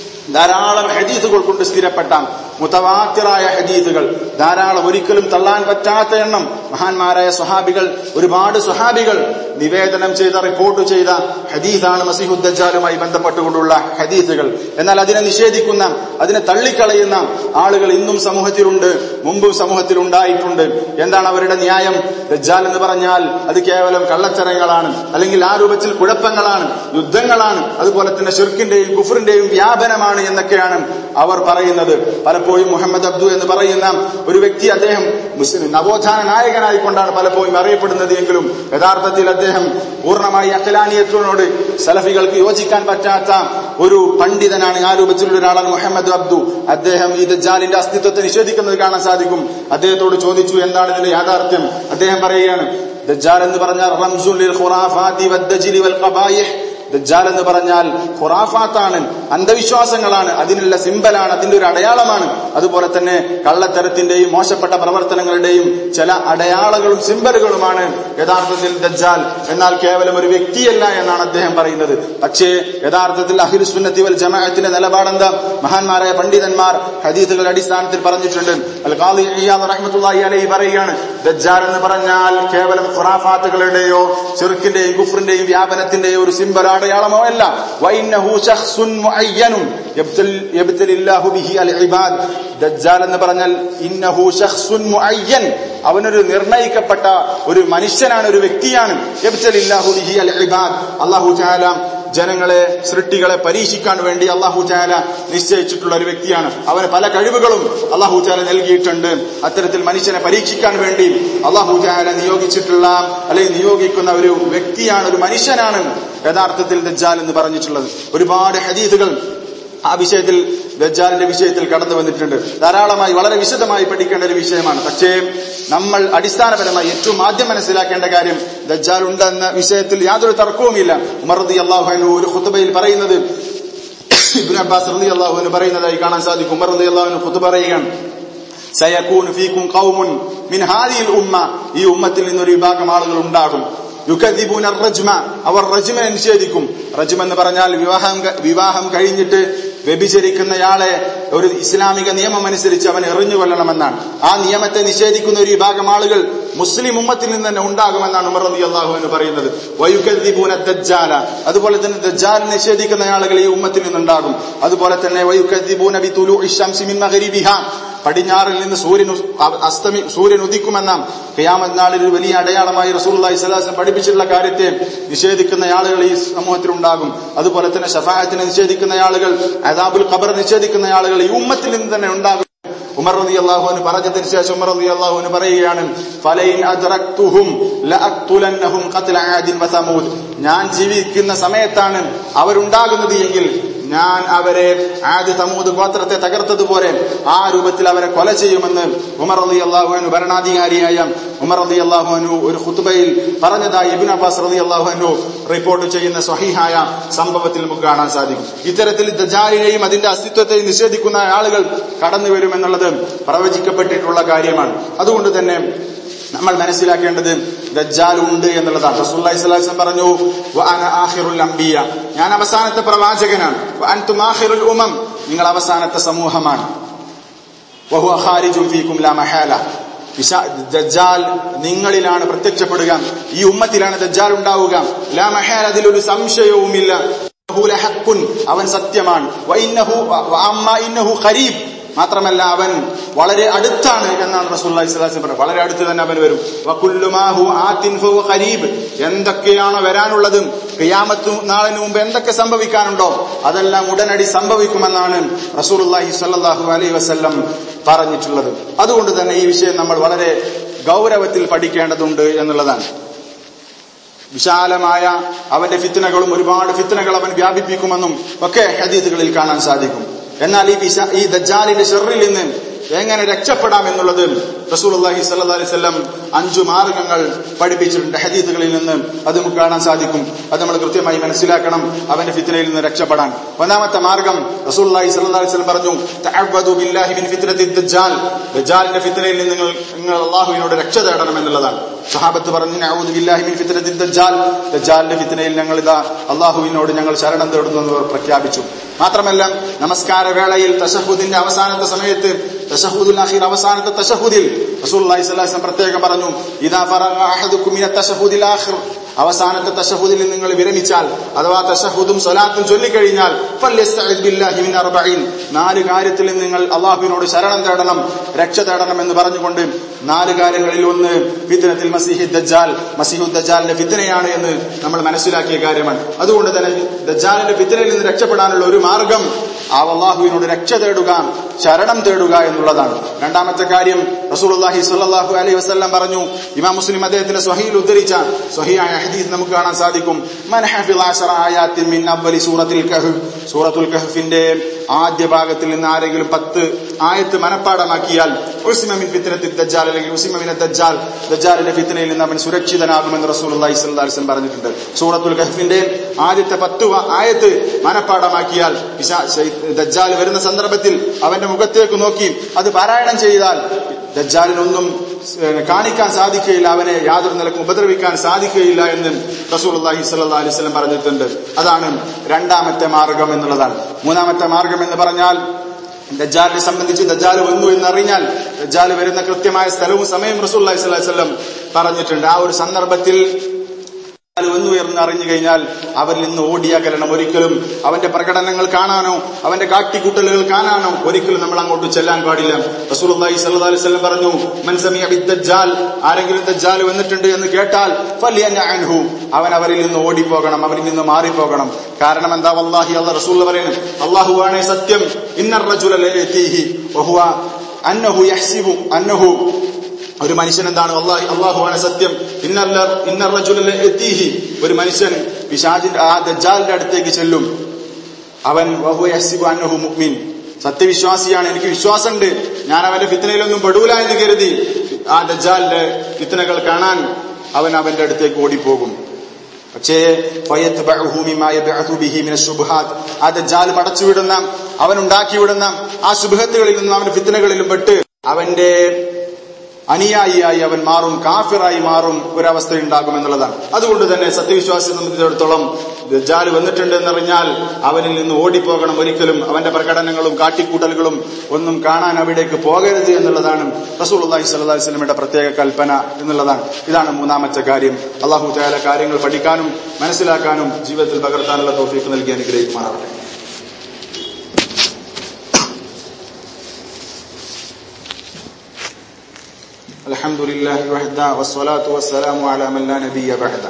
ധാരാളം ഹദീസുകൾ കൊണ്ട് സ്ഥിരപ്പെട്ട മുത്തവാത്തിറായ ഹദീസുകൾ ധാരാളം ഒരിക്കലും തള്ളാൻ പറ്റാത്ത എണ്ണം മഹാന്മാരായ സ്വഹാബികൾ ഒരുപാട് സ്വഹാബികൾ നിവേദനം ചെയ്ത റിപ്പോർട്ട് ചെയ്ത ഹദീസാണ് മസിഹുദ്ദജാലുമായി ബന്ധപ്പെട്ടുകൊണ്ടുള്ള ഹദീസുകൾ എന്നാൽ അതിനെ നിഷേധിക്കുന്ന അതിനെ തള്ളിക്കളയുന്ന ആളുകൾ ഇന്നും സമൂഹത്തിലുണ്ട് മുമ്പും സമൂഹത്തിൽ ഉണ്ടായിട്ടുണ്ട് എന്താണ് അവരുടെ ന്യായം ദജ്ജാൽ എന്ന് പറഞ്ഞാൽ അത് കേവലം കള്ളച്ചരങ്ങളാണ് അല്ലെങ്കിൽ ആ രൂപത്തിൽ കുഴപ്പങ്ങളാണ് യുദ്ധങ്ങളാണ് അതുപോലെ തന്നെ ഷിർക്കിന്റെയും കുഫറിന്റെയും വ്യാപനമാണ് എന്നൊക്കെയാണ് അവർ പറയുന്നത് പലപ്പോഴും മുഹമ്മദ് അബ്ദു എന്ന് പറയുന്ന ഒരു വ്യക്തി അദ്ദേഹം മുസ്ലിം നവോത്ഥാന നായകനായിക്കൊണ്ടാണ് പലപ്പോഴും അറിയപ്പെടുന്നത് എങ്കിലും യഥാർത്ഥത്തിൽ അദ്ദേഹം പൂർണ്ണമായി അഖലാനിയത്തിനോട് സലഫികൾക്ക് യോജിക്കാൻ പറ്റാത്ത ഒരു പണ്ഡിതനാണ് ആ രൂപത്തിലുള്ള ഒരാളാണ് മുഹമ്മദ് അബ്ദു അദ്ദേഹം ഈ ദജ്ജാലിന്റെ അസ്തിത്വത്തെ നിഷേധിക്കുന്നത് കാണാൻ സാധിക്കും അദ്ദേഹത്തോട് ചോദിച്ചു എന്താണ് ഇതിന്റെ യാഥാർത്ഥ്യം അദ്ദേഹം പറയുകയാണ് ദജ്ജാൽ എന്ന് പറഞ്ഞാൽ റംസുൽ ലിൽ ഖുറാഫാതി വദ്ദജിലി വൽ ഖബായിഹ് ദജ്ജാൽ എന്ന് പറഞ്ഞാൽ ഖുറാഫാത്താണ് അന്ധവിശ്വാസങ്ങളാണ് അതിനുള്ള സിമ്പലാണ് അതിന്റെ ഒരു അടയാളമാണ് അതുപോലെ തന്നെ കള്ളത്തരത്തിന്റെയും മോശപ്പെട്ട പ്രവർത്തനങ്ങളുടെയും ചില അടയാളങ്ങളും സിമ്പലുകളുമാണ് യഥാർത്ഥത്തിൽ ദജ്ജാൽ എന്നാൽ കേവലം ഒരു വ്യക്തിയല്ല എന്നാണ് അദ്ദേഹം പറയുന്നത് പക്ഷേ യഥാർത്ഥത്തിൽ അഹിരുസുന്നത്തി വൽ ജമാഅത്തിന്റെ നിലപാടെന്താ മഹാന്മാരായ പണ്ഡിതന്മാർ ഹദീസുകളുടെ അടിസ്ഥാനത്തിൽ പറഞ്ഞിട്ടുണ്ട് അൽ ഖാദി ഇയാദ് റഹ്മത്തുള്ളാഹി അലൈഹി പറയുകയാണ് ദജ്ജാൽ എന്ന് പറഞ്ഞാൽ കേവലം ഖുറാഫാത്തുകളുടെയോ ചെറുക്കിന്റെയും കുഫറിന്റെയും വ്യാപനത്തിന്റെയോ ഒരു സിമ്പൽ അടയാളമോ അല്ല വൈന്നഹു ശഖ്സുൻ മുഅയ്യനും യബ്തലില്ലാഹു ബിഹി അൽ ഇബാദ് ദജ്ജാൽ എന്ന് പറഞ്ഞാൽ ഇന്നഹു ശഖ്സുൻ മുഅയ്യൻ അവനൊരു നിർണയിക്കപ്പെട്ട ഒരു മനുഷ്യനാണ് ഒരു വ്യക്തിയാണ് യബ്തലില്ലാഹു ബിഹി അൽ ഇബാദ് അല്ലാഹു തആല ജനങ്ങളെ സൃഷ്ടികളെ പരീക്ഷിക്കാൻ വേണ്ടി അള്ളാഹു ചാല നിശ്ചയിച്ചിട്ടുള്ള ഒരു വ്യക്തിയാണ് അവന് പല കഴിവുകളും അള്ളാഹു ചാല നൽകിയിട്ടുണ്ട് അത്തരത്തിൽ മനുഷ്യനെ പരീക്ഷിക്കാൻ വേണ്ടി അള്ളാഹു ചാല നിയോഗിച്ചിട്ടുള്ള അല്ലെങ്കിൽ നിയോഗിക്കുന്ന ഒരു വ്യക്തിയാണ് ഒരു മനുഷ്യനാണ് യഥാർത്ഥത്തിൽ ദജ്ജാൽ എന്ന് പറഞ്ഞിട്ടുള്ളത് ഒരുപാട് ഹദീദുകൾ ആ വിഷയത്തിൽ ദജ്ജാലിന്റെ വിഷയത്തിൽ കടന്നു വന്നിട്ടുണ്ട് ധാരാളമായി വളരെ വിശദമായി പഠിക്കേണ്ട ഒരു വിഷയമാണ് പക്ഷേ നമ്മൾ അടിസ്ഥാനപരമായി ഏറ്റവും ആദ്യം മനസ്സിലാക്കേണ്ട കാര്യം ദജ്ജാൽ ഉണ്ടെന്ന വിഷയത്തിൽ യാതൊരു തർക്കവുമില്ല ഉമർ റതി അള്ളാഹു ഒരു ഖുത്തുബയിൽ പറയുന്നത് ഇബ്നു അബ്ബാസ് റതി അള്ളാഹുവിന് പറയുന്നതായി കാണാൻ സാധിക്കും ഉമർ റതി അള്ളാഹുവിന് ഖുത്തുബ പറയുകയാണ് സയക്കൂൻ ഫീക്കും ഖൗമുൻ മിൻ ഹാദിൽ ഉമ്മ ഈ ഉമ്മത്തിൽ നിന്നൊരു വിഭാഗം ആളുകൾ ഉണ്ടാകും യുക്കദിബൂന റജ്മ അവർ റജ്മനെ നിഷേധിക്കും റജ്മ എന്ന് പറഞ്ഞാൽ വിവാഹം വിവാഹം കഴിഞ്ഞിട്ട് വ്യഭിചരിക്കുന്നയാളെ ഒരു ഇസ്ലാമിക നിയമം അനുസരിച്ച് അവൻ എറിഞ്ഞു കൊല്ലണമെന്നാണ് ആ നിയമത്തെ നിഷേധിക്കുന്ന ഒരു വിഭാഗം ആളുകൾ മുസ്ലിം ഉമ്മത്തിൽ നിന്ന് തന്നെ ഉണ്ടാകുമെന്നാണ് ഉമർ റതി അള്ളാഹു എന്ന് പറയുന്നത് വയുക്കദ്ദിബൂന ദജ്ജാല അതുപോലെ തന്നെ ദജ്ജാൽ നിഷേധിക്കുന്ന ആളുകൾ ഈ ഉമ്മത്തിൽ നിന്നുണ്ടാകും അതുപോലെ തന്നെ വയുക്കദ്ദിബൂന ബി തുലു ഇഷംസി മിൻ മഗ്രിബിഹ പടിഞ്ഞാറിൽ നിന്ന് സൂര്യൻ അസ്തമി സൂര്യൻ ഉദിക്കുമെന്ന ഖിയാമത് നാളിൽ ഒരു വലിയ അടയാളമായി റസൂലുള്ളാഹി സ്വലാസം പഠിപ്പിച്ചിട്ടുള്ള കാര്യത്തെ നിഷേധിക്കുന്ന ആളുകൾ ഈ സമൂഹത്തിൽ ഉണ്ടാകും അതുപോലെ തന്നെ ഷഫായത്തിനെ നിഷേധിക്കുന്ന ആളുകൾ അദാബുൽ ഖബർ നിഷേധിക്കുന്ന ആളുകൾ ഈ ഉമ്മത്തിൽ നിന്ന് തന്നെ ഉണ്ടാകും ഉമർ റതി അള്ളാഹുവിന് പറഞ്ഞതിന് ശേഷം ഉമർ റതി അള്ളാഹുവിന് പറയുകയാണ് ഫലൈൻ അദ്റക്തുഹും ലഅഖ്തുലന്നഹും ഖത്ല ആദിൻ വസമൂദ് ഞാൻ ജീവിക്കുന്ന സമയത്താണ് അവരുണ്ടാകുന്നത് എങ്കിൽ ഞാൻ അവരെ ആദ്യ തമൂത് ഗോത്രത്തെ തകർത്തതുപോലെ ആ രൂപത്തിൽ അവരെ കൊല ചെയ്യുമെന്ന് ഉമർ അലി അള്ളാഹുനു ഭരണാധികാരിയായ ഉമർ അലി അള്ളാഹുനു ഒരു ഖുത്ബയിൽ പറഞ്ഞതായി ഇബിൻ അബ്ബാസ് റലി അള്ളാഹുനു റിപ്പോർട്ട് ചെയ്യുന്ന സ്വഹീഹായ സംഭവത്തിൽ നമുക്ക് കാണാൻ സാധിക്കും ഇത്തരത്തിൽ ദജാലിനെയും അതിന്റെ അസ്തിത്വത്തെയും നിഷേധിക്കുന്ന ആളുകൾ കടന്നു വരുമെന്നുള്ളത് പ്രവചിക്കപ്പെട്ടിട്ടുള്ള കാര്യമാണ് അതുകൊണ്ട് തന്നെ നമ്മൾ മനസ്സിലാക്കേണ്ടത് ദജ്ജാൽ ഉണ്ട് എന്നുള്ളതാണ് റസൂല്ലി സ്വലാസം പറഞ്ഞു വഅന ആഖിറുൽ അംബിയ ഞാൻ അവസാനത്തെ പ്രവാചകനാണ് വഅൻതും ആഖിറുൽ ഉമം നിങ്ങൾ അവസാനത്തെ സമൂഹമാണ് വഹുവ ഖാരിജുൻ ഫീകും ലാ മഹാല ദജ്ജാൽ നിങ്ങളിലാണ് പ്രത്യക്ഷപ്പെടുക ഈ ഉമ്മത്തിലാണ് ദജ്ജാൽ ഉണ്ടാവുക ലാ മഹാല അതിലൊരു സംശയവുമില്ല അവൻ സത്യമാണ് മാത്രമല്ല അവൻ വളരെ അടുത്താണ് എന്നാണ് റസൂല്ലി സ്വലാസ്ലം പറയുന്നത് വളരെ അടുത്ത് തന്നെ അവൻ വരും വകുല്ലുമാഹു ആത്തിൻ ഹുവ ഖരീബ് എന്തൊക്കെയാണോ വരാനുള്ളത് ഖിയാമത്ത് നാളിന് മുമ്പ് എന്തൊക്കെ സംഭവിക്കാനുണ്ടോ അതെല്ലാം ഉടനടി സംഭവിക്കുമെന്നാണ് റസൂലുള്ളാഹി സ്വല്ലല്ലാഹു അലൈഹി വസല്ലം പറഞ്ഞിട്ടുള്ളത് അതുകൊണ്ട് തന്നെ ഈ വിഷയം നമ്മൾ വളരെ ഗൗരവത്തിൽ പഠിക്കേണ്ടതുണ്ട് എന്നുള്ളതാണ് വിശാലമായ അവന്റെ ഫിത്തനകളും ഒരുപാട് ഫിത്തനകൾ അവൻ വ്യാപിപ്പിക്കുമെന്നും ഒക്കെ ഹദീസുകളിൽ കാണാൻ സാധിക്കും എന്നാൽ ഈ ഈ ദജ്ജാലിന്റെ ഷെറിൽ നിന്ന് എങ്ങനെ രക്ഷപ്പെടാം എന്നുള്ളത് റസൂലുള്ളാഹി സ്വല്ലല്ലാഹി അലൈഹി വസല്ലം അഞ്ചു മാർഗങ്ങൾ പഠിപ്പിച്ചിട്ടുണ്ട് ഹദീസുകളിൽ നിന്ന് അത് നമുക്ക് കാണാൻ സാധിക്കും അത് നമ്മൾ കൃത്യമായി മനസ്സിലാക്കണം അവന്റെ ഫിത്നയിൽ നിന്ന് രക്ഷപ്പെടാൻ ഒന്നാമത്തെ മാർഗം റസൂലുള്ളാഹി സ്വല്ലല്ലാഹി അലൈഹി വസല്ലം പറഞ്ഞു തഅവ്വദു ബില്ലാഹി മിൻ ഫിത്നത്തി ദജ്ജാൽ ദജ്ജാലിന്റെ ഫിത്നയിൽ നിന്ന് നിങ്ങൾ നിങ്ങൾ അള്ളാഹുവിനോട് രക്ഷ തേടണം എന്നുള്ളതാണ് സഹാബത്ത് പറഞ്ഞു നഊദു ബില്ലാഹി മിൻ ഫിത്നത്തി ദജ്ജാൽ ദജ്ജാലിന്റെ ഫിത്നയിൽ ഞങ്ങൾ ഇതാ അള്ളാഹുവിനോട് ഞങ്ങൾ ശരണം തേടുന്നു എന്ന് അവർ പ്രഖ്യാപിച്ചു മാത്രമല്ല നമസ്കാര വേളയിൽ തശഹുദിന്റെ അവസാനത്തെ സമയത്ത് തശഹുദുൽ അഖീർ അവസാനത്തെ തശഹുദിൽ റസൂലുള്ളാഹി സ്വല്ലല്ലാഹി അലൈഹി വസല്ലം പ്രത്യേകം പറഞ്ഞു ഇദാ ഫറഗ അഹദുക്കും മിന തശഹുദിൽ ആഖിർ അവസാനത്തെ തശഹുദിൽ നിങ്ങൾ വിരമിച്ചാൽ അഥവാ തശഹുദും സ്വലാത്തും ചൊല്ലിക്കഴിഞ്ഞാൽ ഫല്യസ്തഇദ് ബില്ലാഹി മിൻ അർബഈൻ നാല് കാര്യത്തിൽ നിങ്ങൾ അള്ളാഹുവിനോട് ശരണം തേടണം രക്ഷ തേടണം എന്ന് പറഞ്ഞുകൊണ്ട് നാല് കാര്യങ്ങളിൽ ഒന്ന് ഫിത്നത്തിൽ മസീഹി ദജ്ജാൽ മസീഹു ദജ്ജാലിന്റെ ഫിത്നയാണ് എന്ന് നമ്മൾ മനസ്സിലാക്കിയ കാര്യമാണ് അതുകൊണ്ട് തന്നെ ദജ്ജാലിന്റെ ഫിത്നയിൽ നിന്ന് രക്ഷപ്പെടാനുള്ള ഒരു മാർഗം ആ അള്ളാഹുവിനോട് രക്ഷ തേടുക ശരണം തേടുക എന്നുള്ളതാണ് രണ്ടാമത്തെ കാര്യം റസൂലുള്ളാഹി സ്വല്ലല്ലാഹു അലൈഹി വസല്ലം പറഞ്ഞു ഇമാം മുസ്ലിം അദ്ദേഹത്തിന്റെ സ്വഹീൽ ഉദ്ധരിച്ച സ്വഹിയായ ഹദീസ് നമുക്ക് കാണാൻ സാധിക്കും മൻ ഹഫിള അശറ ആയാത്തിൻ മിൻ അവ്വലി സൂറത്തുൽ കഹ്ഫ് സൂറത്തുൽ കഹ്ഫിന്റെ ആദ്യ ഭാഗത്തിൽ നിന്ന് ആരെങ്കിലും പത്ത് ആയത്ത് മനഃപ്പാടമാക്കിയാൽ ഉസ്മ മിൻ ഫിത്നത്തി ദജ്ജാൽ അല്ലെങ്കിൽ ഉസ്മ മിൻ ദജ്ജാൽ ദജ്ജാലിന്റെ ഫിത്നയിൽ നിന്ന് അവൻ സുരക്ഷിതനാകുമെന്ന് റസൂലുള്ളാഹി സ്വല്ലല്ലാഹി അലൈഹി വസല്ലം പറഞ്ഞിട്ടുണ്ട് സൂറത്തുൽ കഹ്ഫിന്റെ ആദ്യത്തെ പത്ത് വ- ആയത്ത് മനഃപ്പാടമാക്കിയാൽ പിശാ- ശൈ- ദജ്ജാൽ വരുന്ന സന്ദർഭത്തിൽ അവന്റെ മുഖത്തേക്ക് നോക്കി അത് പാരായണം ചെയ്താൽ ദജ്ജാലിനൊന്നും ഏഹ്, കാണിക്കാൻ സാധിക്കുകയില്ല അവനെ യാതൊരു നിലക്കും ഉപദ്രവിക്കാൻ സാധിക്കുകയില്ല എന്ന് റസൂലുള്ളാഹി സ്വല്ലല്ലാഹി അലൈഹി വസല്ലം പറഞ്ഞിട്ടുണ്ട് അതാണ് രണ്ടാമത്തെ മാർഗം എന്നുള്ളതാണ് മൂന്നാമത്തെ മാർഗം എന്ന് പറഞ്ഞാൽ ദജ്ജാലിനെ സംബന്ധിച്ച് ദജ്ജാൽ വന്നു എന്നറിഞ്ഞാൽ ദജ്ജാൽ വരുന്ന കൃത്യമായ സ്ഥലവും സമയവും റസൂലുള്ളാഹി സ്വല്ലല്ലാഹി അലൈഹി വസല്ലം പറഞ്ഞിട്ടുണ്ട് ആ ഒരു സന്ദർഭത്തിൽ ദജ്ജാൽ വന്നു എന്ന് അറിഞ്ഞു കഴിഞ്ഞാൽ അവരിൽ നിന്ന് ഓടിയകലണം ഒരിക്കലും അവന്റെ പ്രകടനങ്ങൾ കാണാനോ അവന്റെ കാട്ടിക്കൂട്ടലുകൾ കാണാനോ ഒരിക്കലും നമ്മൾ അങ്ങോട്ട് ചെല്ലാൻ പാടില്ല റസൂലുള്ളാഹി സ്വല്ലല്ലാഹി അലൈഹി വസല്ലം പറഞ്ഞു മൻ സമിഅ ബിദ്ദജ്ജാൽ ആരെങ്കിലും ദജ്ജാൽ വന്നിട്ടുണ്ട് എന്ന് കേട്ടാൽ ഫല്യന അൻഹു അവൻ അവരിൽ നിന്ന് ഓടിപ്പോകണം അവരിൽ നിന്ന് മാറിപ്പോകണം കാരണം എന്താ വല്ലാഹി അല്ലാഹ് റസൂൽ പറയുന്നു അല്ലാഹുവാണ് സത്യം ഇന്നർ റജുല ലയതീഹി വഹുവ അന്നഹു യഹ്സിബു അന്നഹു ഒരു മനുഷ്യൻ എന്താണ് അള്ളാഹി അള്ളാഹുവാണ് സത്യം ഇന്നല്ല ഇന്ന റജുലനെ എത്തീഹി ഒരു മനുഷ്യൻ പിശാജിന്റെ ആ ദജ്ജാലിന്റെ അടുത്തേക്ക് ചെല്ലും അവൻ വഹു യഹ്സിബു അന്നഹു മുഅ്മിൻ സത്യവിശ്വാസിയാണ് എനിക്ക് വിശ്വാസമുണ്ട് ഞാൻ അവന്റെ ഫിത്തനയിലൊന്നും പെടൂല എന്ന് കരുതി ആ ദജ്ജാലിന്റെ ഫിത്തനകൾ കാണാൻ അവൻ അവന്റെ അടുത്തേക്ക് ഓടിപ്പോകും പക്ഷേ ഫയത്ബഉഹു മിമാ യബ്അഥു ബിഹി മിന ശുബ്ഹാത്ത് ആ ദജ്ജാൽ പടച്ചുവിടുന്ന അവൻ ഉണ്ടാക്കിവിടുന്ന ആ ശുഭഹത്തുകളിൽ നിന്നും അവന്റെ ഫിത്തനകളിലും പെട്ട് അവന്റെ അനുയായിയായി അവൻ മാറും കാഫിറായി മാറും ഒരവസ്ഥ ഉണ്ടാകും എന്നുള്ളതാണ് അതുകൊണ്ട് തന്നെ സത്യവിശ്വാസിയെ സംബന്ധിച്ചിടത്തോളം ദജ്ജാൽ വന്നിട്ടുണ്ട് എന്നറിഞ്ഞാൽ അവനിൽ നിന്ന് ഓടിപ്പോകണം ഒരിക്കലും അവന്റെ പ്രകടനങ്ങളും കാട്ടിക്കൂട്ടലുകളും ഒന്നും കാണാൻ അവിടേക്ക് പോകരുത് എന്നുള്ളതാണ് റസൂലുള്ളാഹി സ്വല്ലല്ലാഹി അലൈഹി വസല്ലമയുടെ പ്രത്യേക കൽപ്പന എന്നുള്ളതാണ് ഇതാണ് മൂന്നാമത്തെ കാര്യം അള്ളാഹു തആല കാര്യങ്ങൾ പഠിക്കാനും മനസ്സിലാക്കാനും ജീവിതത്തിൽ പകർത്താനുള്ള തോഫീക്ക് നൽകി അനുഗ്രഹിക്കുമാറാവട്ടെ الحمد لله وحده والصلاة والسلام على من لا نبي بعده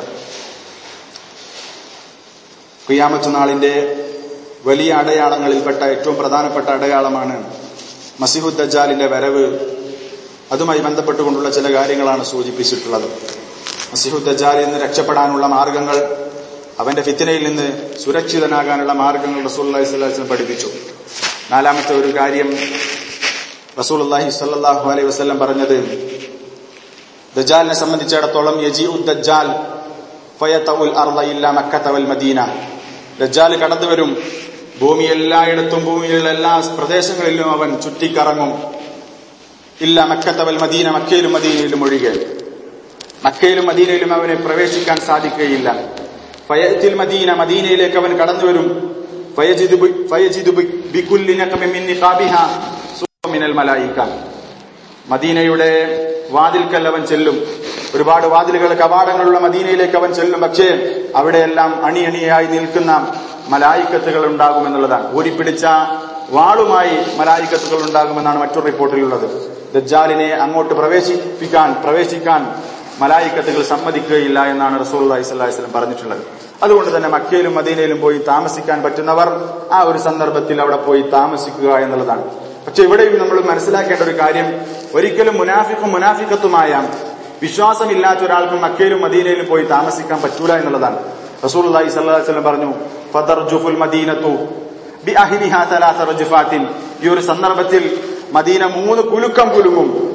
ഖിയാമത്ത് നാളിന്റെ വലിയ അടയാളങ്ങളിൽപ്പെട്ട ഏറ്റവും പ്രധാനപ്പെട്ട അടയാളമാണ് മസിഹു ദജ്ജാലിന്റെ വരവ് അതുമായി ബന്ധപ്പെട്ടുകൊണ്ടുള്ള ചില കാര്യങ്ങളാണ് സൂചിപ്പിച്ചിട്ടുള്ളത് മസിഹു ദജ്ജാലിൽ നിന്ന് രക്ഷപ്പെടാനുള്ള മാർഗങ്ങൾ അവന്റെ ഫിത്തിനയിൽ നിന്ന് സുരക്ഷിതനാകാനുള്ള മാർഗങ്ങൾ റസൂല്ലി സ്വലാസ്ലം പഠിപ്പിച്ചു നാലാമത്തെ ഒരു കാര്യം റസൂലുള്ളാഹി സ്വല്ലല്ലാഹു അലൈഹി വസല്ലം പറഞ്ഞത് ദജാലിനെ സംബന്ധിച്ചിടത്തോളം യജി ഉദ്ദജാൽ ഫയതഉൽ അർള ഇല്ല മക്കത വൽ മദീന ദജാൽ കടന്നു വരും ഭൂമി എല്ലായിടത്തും ഭൂമിയിലുള്ള എല്ലാ പ്രദേശങ്ങളിലും അവൻ ചുറ്റിക്കറങ്ങും ഇല്ല മക്കത്ത വൽ മദീന മക്കയിലും മദീനയിലും ഒഴികെ മക്കയിലും മദീനയിലും അവനെ പ്രവേശിക്കാൻ സാധിക്കുകയില്ല ഫയത്തിൽ മദീന മദീനയിലേക്ക് അവൻ കടന്നു വരും ഫയജിദു ബി- ഫയജിദു ബി- ബികുല്ലി നഖമിൻ മിൻ നിഖാബിഹ സൂറ മിനൽ മലായിക മദീനയുടെ വാതിൽക്കൽ അവൻ ചെല്ലും ഒരുപാട് വാതിലുകൾ കവാടങ്ങളുള്ള മദീനയിലേക്ക് അവൻ ചെല്ലും പക്ഷേ അവിടെയെല്ലാം അണിയണിയായി നിൽക്കുന്ന മലായിക്കത്തുകൾ ഉണ്ടാകുമെന്നുള്ളതാണ് ഊരിപ്പിടിച്ച വാളുമായി മലായിക്കത്തുകൾ ഉണ്ടാകുമെന്നാണ് മറ്റൊരു റിപ്പോർട്ടിലുള്ളത് ദജ്ജാലിനെ അങ്ങോട്ട് പ്രവേശിപ്പിക്കാൻ പ്രവേശിക്കാൻ മലായിക്കത്തുകൾ സമ്മതിക്കുകയില്ല എന്നാണ് റസൂൽ അലൈഹിസ്ലാം പറഞ്ഞിട്ടുള്ളത് അതുകൊണ്ട് തന്നെ മക്കയിലും മദീനയിലും പോയി താമസിക്കാൻ പറ്റുന്നവർ ആ ഒരു സന്ദർഭത്തിൽ അവിടെ പോയി താമസിക്കുക എന്നുള്ളതാണ് പക്ഷെ ഇവിടെയും നമ്മൾ മനസ്സിലാക്കേണ്ട ഒരു കാര്യം ഒരിക്കലും മുനാഫിക്കും മുനാഫിക്കത്തുമായ വിശ്വാസമില്ലാത്ത ഒരാൾക്കും മക്കയിലും മദീനയിലും പോയി താമസിക്കാൻ പറ്റൂല എന്നുള്ളതാണ് റസൂൽ അലൈഹി സ്വല്ലം പറഞ്ഞു ഫദർജുഫുൽ മദീനത്തു ബി അഹ്ലിഹാ തലാസ റജ്ഫാത്തിൻ ഈ ഒരു സന്ദർഭത്തിൽ മദീന മൂന്ന് കുലുക്കം കുലുങ്ങും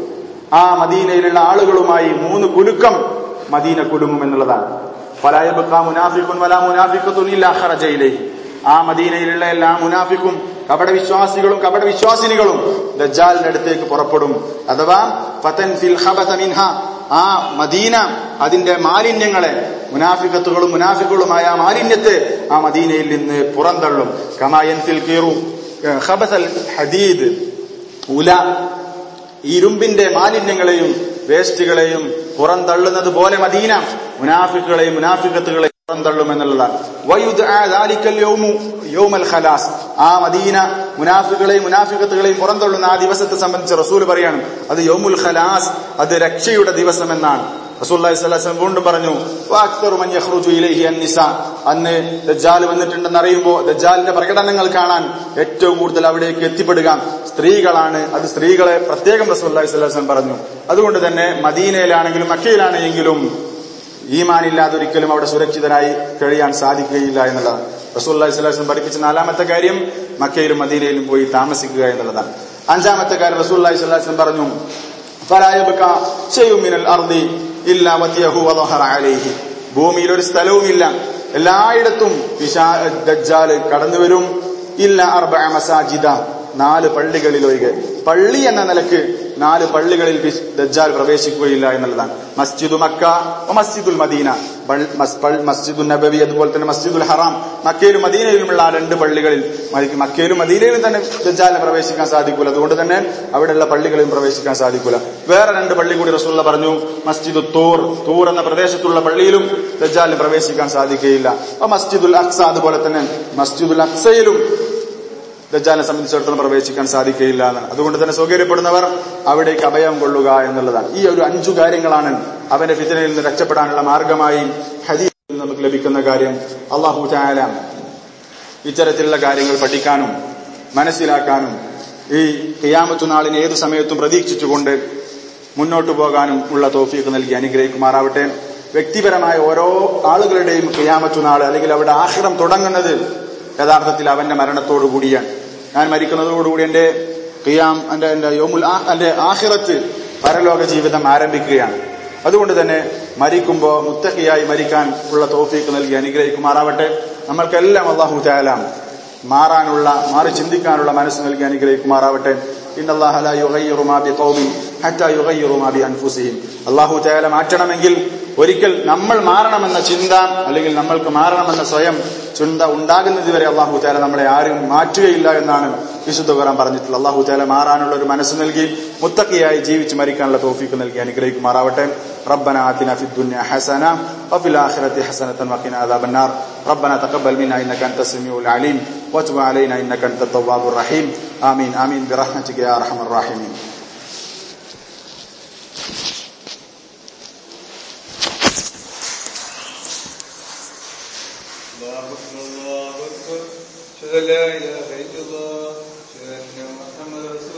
ആ മദീനയിലുള്ള ആളുകളുമായി മൂന്ന് കുലുക്കം മദീന കുലുങ്ങും എന്നുള്ളതാണ് ഫലായബക്ക മുനാഫിഖുൻ വലാ മുനാഫിഖത്തുൻ ഇല്ലാ ഖറജ ഇലൈഹി ആ മദീനയിലുള്ള എല്ലാ മുനാഫിക്കും കപട വിശ്വാസികളും കപട വിശ്വാസിനികളും ദജ്ജാലിന്റെ അടുത്തേക്ക് പുറപ്പെടും അഥവാ ഫതൻ ഫിൽ ഖബത മിൻഹ ആ മദീന അതിന്റെ മാലിന്യങ്ങളെ മുനാഫിക്കത്തുകളും മുനാഫിക്കുകളുമായ ആ മാലിന്യത്തെ ആ മദീനയിൽ നിന്ന് പുറന്തള്ളും കമായൻ ഫിൽ കീറു ഖബസൽ ഹദീദ് ഉല ഇരുമ്പിന്റെ മാലിന്യങ്ങളെയും വേസ്റ്റുകളെയും പുറന്തള്ളുന്നത് പോലെ മദീന മുനാഫിക്കുകളെയും മുനാഫിക്കത്തുകളെയും പുറന്തള്ളും എന്നുള്ളതാണ് വയുദ്ആ ദാലിക്കൽ യൗമു യൗമൽ ഖലാസ് ആ മദീന മുനാഫികളെയും മുനാഫിക്കത്തുകളെയും പുറന്തള്ളുന്ന ആ ദിവസത്തെ സംബന്ധിച്ച് റസൂൽ പറയാണ് അത് യൗമുൽ ഖലാസ് അത് രക്ഷയുടെ ദിവസം എന്നാണ് റസൂല്ലി സ്വലാസ്ലം വീണ്ടും പറഞ്ഞു വാക്തറു മൻ യഖ്റുജു ഇലൈഹി അന്നിസ അന്ന് ദജ്ജാൽ വന്നിട്ടുണ്ടെന്ന് അറിയുമ്പോൾ ദജ്ജാലിന്റെ പ്രകടനങ്ങൾ കാണാൻ ഏറ്റവും കൂടുതൽ അവിടേക്ക് എത്തിപ്പെടുക സ്ത്രീകളാണ് അത് സ്ത്രീകളെ പ്രത്യേകം റസൂല്ലി സ്വലാസ്ലം പറഞ്ഞു അതുകൊണ്ട് തന്നെ മദീനയിലാണെങ്കിലും മക്കയിലാണെങ്കിലും ഈമാനില്ലാതെ ഒരിക്കലും അവിടെ സുരക്ഷിതരായി കഴിയാൻ സാധിക്കുകയില്ല എന്നുള്ളതാണ് റസൂല്ലി സ്വലാസ്ലം പഠിപ്പിച്ച നാലാമത്തെ കാര്യം മക്കയിലും മദീനയിലും പോയി താമസിക്കുക എന്നുള്ളതാണ് അഞ്ചാമത്തെ കാര്യം റസൂല്ലി സ്വലാസ്ലം പറഞ്ഞു ഫലായബക്ക ചെയ്യുമിനൽ അർദി ഇല്ല വത്തിയഹു വദഹറ അലൈഹി ഭൂമിയിൽ ഒരു സ്ഥലവുമില്ല എല്ലായിടത്തും പിശാ ദജ്ജാല് കടന്നു വരും ഇല്ല അർബ മസാജിദ നാല് പള്ളികളിൽ ഒഴികെ പള്ളി എന്ന നിലക്ക് നാല് പള്ളികളിൽ പിശ്- ദജ്ജാൽ പ്രവേശിക്കുകയില്ല എന്നുള്ളതാണ് മസ്ജിദു മക്ക മസ്ജിദുൽ മദീന പൾ- മസ്- പൾ- മസ്ജിദുൽ നബവി അതുപോലെ തന്നെ മസ്ജിദുൽ ഹറാം മക്കയിലും മദീനയിലുമുള്ള ആ രണ്ട് പള്ളികളിൽ മ- മക്കയിലും മദീനയിലും തന്നെ ദജ്ജാലിന് പ്രവേശിക്കാൻ സാധിക്കൂല അതുകൊണ്ട് തന്നെ അവിടെയുള്ള പള്ളികളിലും പ്രവേശിക്കാൻ സാധിക്കൂല വേറെ രണ്ട് പള്ളി കൂടി റസൂള്ള പറഞ്ഞു മസ്ജിദു തൂർ തൂർ എന്ന പ്രദേശത്തുള്ള പള്ളിയിലും ദജ്ജാലിന് പ്രവേശിക്കാൻ സാധിക്കുകയില്ല അപ്പൊ മസ്ജിദുൽ അക്സ അതുപോലെ തന്നെ മസ്ജിദുൽ അക്സയിലും ദജ്ജാലിനെ സംബന്ധിച്ചിടത്തോളം പ്രവേശിക്കാൻ സാധിക്കുകയില്ല എന്നാണ് അതുകൊണ്ട് തന്നെ സൗകര്യപ്പെടുന്നവർ അവിടേക്ക് അഭയം കൊള്ളുക എന്നുള്ളതാണ് ഈ ഒരു അഞ്ചു കാര്യങ്ങളാണ് അവന്റെ ഫിതനയിൽ നിന്ന് രക്ഷപ്പെടാനുള്ള മാർഗമായി ഹദീസിൽ നമുക്ക് ലഭിക്കുന്ന കാര്യം അള്ളാഹു ചായാല ഇത്തരത്തിലുള്ള കാര്യങ്ങൾ പഠിക്കാനും മനസ്സിലാക്കാനും ഈ കിയാമത്തു നാളിനെ ഏതു സമയത്തും പ്രതീക്ഷിച്ചുകൊണ്ട് മുന്നോട്ടു പോകാനും ഉള്ള തോഫീക്ക് നൽകി അനുഗ്രഹിക്കുമാറാവട്ടെ വ്യക്തിപരമായ ഓരോ ആളുകളുടെയും കിയാമത്തു നാൾ അല്ലെങ്കിൽ അവിടെ ആഹ്റം തുടങ്ങുന്നത് യഥാർത്ഥത്തിൽ അവന്റെ മരണത്തോടു കൂടിയാണ് ഞാൻ മരിക്കുന്നതോടുകൂടി എന്റെ കിയാം എന്റെ എന്റെ യോമുൽ ആ- എന്റെ ആഹിറത്ത് പരലോക ജീവിതം ആരംഭിക്കുകയാണ് അതുകൊണ്ട് തന്നെ മരിക്കുമ്പോൾ മുത്തക്കിയായി മരിക്കാൻ ഉള്ള തോഫീക്ക് നൽകി അനുഗ്രഹിക്കുമാറാവട്ടെ നമ്മൾക്കെല്ലാം അള്ളാഹു താലാം മാറാനുള്ള മാറി ചിന്തിക്കാനുള്ള മനസ്സ് നൽകി അനുഗ്രഹിക്കുമാറാവട്ടെ അള്ളാഹു തയാല മാറ്റണമെങ്കിൽ ഒരിക്കൽ നമ്മൾ മാറണമെന്ന ചിന്ത അല്ലെങ്കിൽ നമ്മൾക്ക് മാറണമെന്ന സ്വയം ചിന്ത ഉണ്ടാകുന്നത് വരെ അള്ളാഹു തയാല നമ്മളെ ആരും മാറ്റുകയില്ല എന്നാണ് വിശുദ്ധ ഖുറാൻ പറഞ്ഞിട്ടുള്ളത് അള്ളാഹു തയാല മാറാനുള്ള ഒരു മനസ്സ് നൽകി മുത്തക്കിയായി ജീവിച്ച് മരിക്കാനുള്ള തോഫിക്ക് നൽകി അനുഗ്രഹിക്കുമാറാവട്ടെ ربنا آتنا في الدنيا حسنة وفي الآخرة حسنة وقنا عذاب النار ربنا تقبل منا إنك أنت السميع العليم وتب علينا إنك أنت التواب الرحيم آمين آمين برحمتك يا أرحم الراحمين الله أكبر الله أكبر أشهد أن لا إله إلا الله